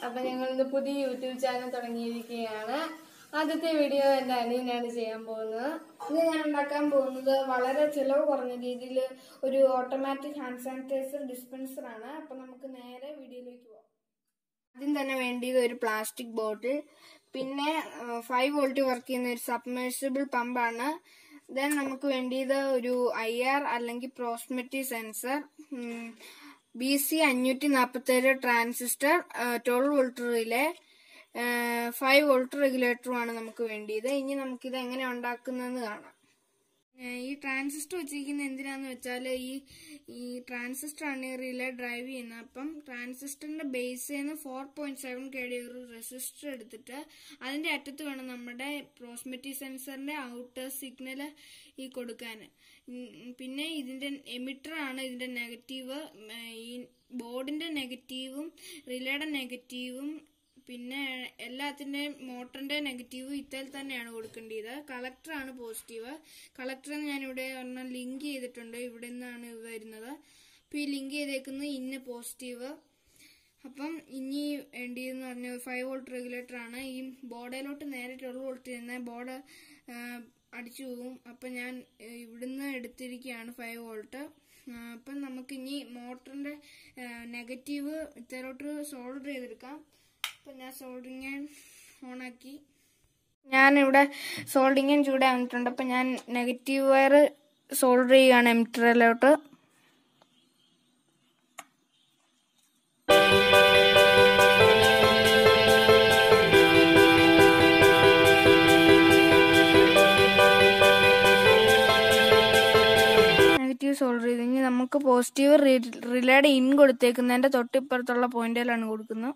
അപ്പൊ ഞങ്ങൾ ഇന്ന് പുതിയ യൂട്യൂബ് ചാനൽ തുടങ്ങിയിരിക്കുകയാണ് ആദ്യത്തെ വീഡിയോ എന്റെ അനിയനാണ് ചെയ്യാൻ പോകുന്നത് ഇന്ന് ഞാൻ ഉണ്ടാക്കാൻ പോകുന്നത് വളരെ ചിലവ് കുറഞ്ഞ രീതിയിൽ ഒരു ഓട്ടോമാറ്റിക് ഹാൻഡ് സാനിറ്റൈസർ ഡിസ്പെൻസർ ആണ് അപ്പൊ നമുക്ക് നേരെ വീഡിയോയിലേക്ക് പോകാം ആദ്യം തന്നെ വേണ്ടിയത് ഒരു പ്ലാസ്റ്റിക് ബോട്ടിൽ പിന്നെ ഫൈവ് വോൾട്ട് വർക്ക് ചെയ്യുന്ന ഒരു സബ്മേഴ്സിബിൾ പമ്പാണ് ദെൻ നമുക്ക് വേണ്ടിയത് ഒരു ഐ ആർ അല്ലെങ്കിൽ പ്രോസ്മെറ്റി സെൻസർ ബി സി അഞ്ഞൂറ്റി നാൽപ്പത്തേഴ് transistor twelve volt relay five volt റെഗുലേറ്ററുമാണ് നമുക്ക് വേണ്ടിയത് ഇനി നമുക്കിത് എങ്ങനെ ഉണ്ടാക്കുന്നതെന്ന് കാണാം ഏഹ് ഈ ട്രാൻസിസ്റ്റർ വെച്ചിരിക്കുന്നത് എന്തിനാന്ന് വെച്ചാൽ ഈ ഈ ട്രാൻസിസ്റ്റർ ആണ് ഈ റിലേ ഡ്രൈവ് ചെയ്യുന്നത് അപ്പം ട്രാൻസിസ്റ്ററിന്റെ ബേസിൽ നിന്ന് four point seven K D ഒരു റെസിസ്റ്റർ എടുത്തിട്ട് അതിന്റെ അറ്റത്ത് വേണം നമ്മുടെ പ്രോസ്മെറ്റി സെൻസറിന്റെ ഔട്ടർ സിഗ്നൽ ഈ കൊടുക്കാൻ ഉം, പിന്നെ ഇതിന്റെ എമിറ്റർ ആണ് ഇതിന്റെ നെഗറ്റീവ് ഈ ബോർഡിന്റെ നെഗറ്റീവും റിലേയുടെ നെഗറ്റീവും പിന്നെ എല്ലാത്തിന്റെയും മോട്ടറിന്റെ നെഗറ്റീവ് ഇത്തൽ തന്നെയാണ് കൊടുക്കേണ്ടത് കളക്ടർ ആണ് പോസിറ്റീവ് കളക്ടർ ഞാൻ ഇവിടെ ഒരെണ്ണം ലിങ്ക് ചെയ്തിട്ടുണ്ട് ഇവിടെ നിന്നാണ് ഇത് വരുന്നത് അപ്പൊ ഈ ലിങ്ക് ചെയ്തേക്കുന്നത് ഇന്ന് പോസിറ്റീവ് അപ്പം ഇനി വേണ്ടിയെന്ന് പറഞ്ഞ ഫൈവ് വോൾട്ട് റെഗുലേറ്റർ ആണ് ഈ ബോർഡിലോട്ട് നേരെ ട്വൽവ് വോൾട്ട് ചെയ്യുന്ന ബോർഡ് അടിച്ചു പോകും അപ്പം ഞാൻ ഏഹ്, ഇവിടുന്ന് എടുത്തിരിക്കുകയാണ് ഫൈവ് വോൾട്ട് അപ്പം നമുക്ക് ഇനി മോട്ടറിന്റെ നെഗറ്റീവ് ഇത്തരോട്ട് സോൾഡർ ചെയ്തെടുക്കാം അപ്പം ഞാൻ സോൾഡറിങ് ഓണാക്കി ഞാനിവിടെ സോൾഡിങ് ചൂടെ വന്നിട്ടുണ്ട് അപ്പം ഞാൻ നെഗറ്റീവ് വയർ സോൾഡർ ചെയ്യുകയാണ് എമിറ്ററിലോട്ട് നെഗറ്റീവ് സോൾഡർ ചെയ്ത് ഇനി നമുക്ക് പോസിറ്റീവ് റിലേയുടെ ഇൻ കൊടുത്തേക്കുന്നതിന്റെ തൊട്ടിപ്പുറത്തുള്ള പോയിന്റിലാണ് കൊടുക്കുന്നത്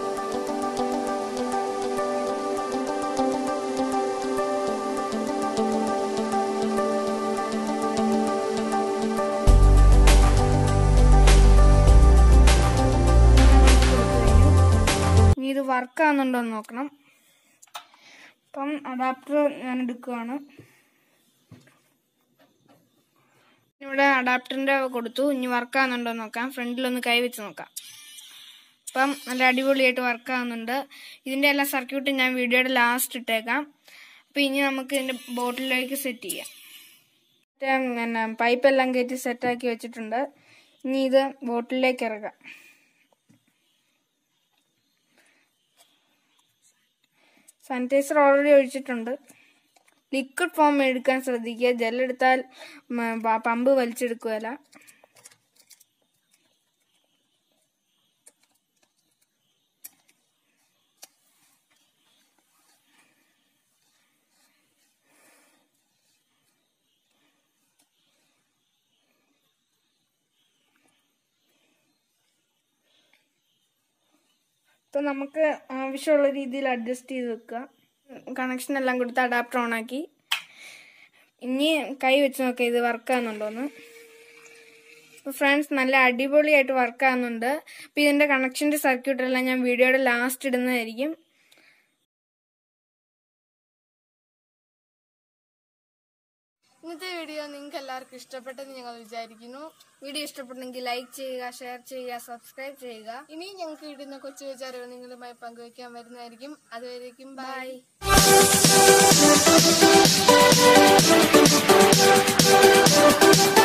ഇനി ഇത് വർക്ക് ആവുന്നുണ്ടോ എന്ന് നോക്കണം അപ്പം അഡാപ്റ്റർ ഞാൻ എടുക്കുവാണ് ഇവിടെ അഡാപ്റ്ററിന്റെ കൊടുത്തു ഇനി വർക്ക് ആവുന്നുണ്ടോ എന്ന് നോക്കാം ഫ്രണ്ടിലൊന്ന് കൈ വെച്ച് നോക്കാം അപ്പം നല്ല അടിപൊളിയായിട്ട് വർക്ക് ആവുന്നുണ്ട് ഇതിന്റെ എല്ലാ സർക്യൂട്ടും ഞാൻ വീഡിയോയുടെ ലാസ്റ്റ് ഇട്ടേക്കാം അപ്പം ഇനി നമുക്ക് ഇതിന്റെ ബോട്ടിലേക്ക് സെറ്റ് ചെയ്യാം മറ്റേ പിന്നെ പൈപ്പ് എല്ലാം കയറ്റി സെറ്റാക്കി വെച്ചിട്ടുണ്ട് ഇനി ഇത് ബോട്ടിലേക്ക് ഇറക്കാം സാനിറ്റൈസർ ഓൾറെഡി ഒഴിച്ചിട്ടുണ്ട് ലിക്വിഡ് ഫോം എടുക്കാൻ ശ്രദ്ധിക്കുക ജെല്ലെടുത്താൽ പമ്പ് വലിച്ചെടുക്കുകയല്ല ഇപ്പം നമുക്ക് ആവശ്യമുള്ള രീതിയിൽ അഡ്ജസ്റ്റ് ചെയ്ത് വെക്കുക കണക്ഷൻ എല്ലാം കൊടുത്ത് അഡാപ്റ്റർ ഓൺ ആക്കി ഇനി കൈ വെച്ച് നോക്കാം ഇത് വർക്ക് ആകുന്നുണ്ടോന്ന് അപ്പോൾ ഫ്രണ്ട്സ് നല്ല അടിപൊളിയായിട്ട് വർക്ക് ആകുന്നുണ്ട് അപ്പോൾ ഇതിൻ്റെ കണക്ഷൻ്റെ സർക്യൂട്ട് എല്ലാം ഞാൻ വീഡിയോയുടെ ലാസ്റ്റ് ഇടുന്നതായിരിക്കും ഇന്നത്തെ വീഡിയോ നിങ്ങൾക്ക് എല്ലാവർക്കും ഇഷ്ടപ്പെട്ടെന്ന് ഞങ്ങൾ വിചാരിക്കുന്നു വീഡിയോ ഇഷ്ടപ്പെട്ടെങ്കിൽ ലൈക്ക് ചെയ്യുക ഷെയർ ചെയ്യുക സബ്സ്ക്രൈബ് ചെയ്യുക ഇനി ഞങ്ങൾക്ക് ഇടുന്ന കൊച്ചു കൊച്ചു അറിവ് നിങ്ങളുമായി പങ്കുവയ്ക്കാൻ വരുന്നതായിരിക്കും അതുവരേക്കും ബൈ Thank you.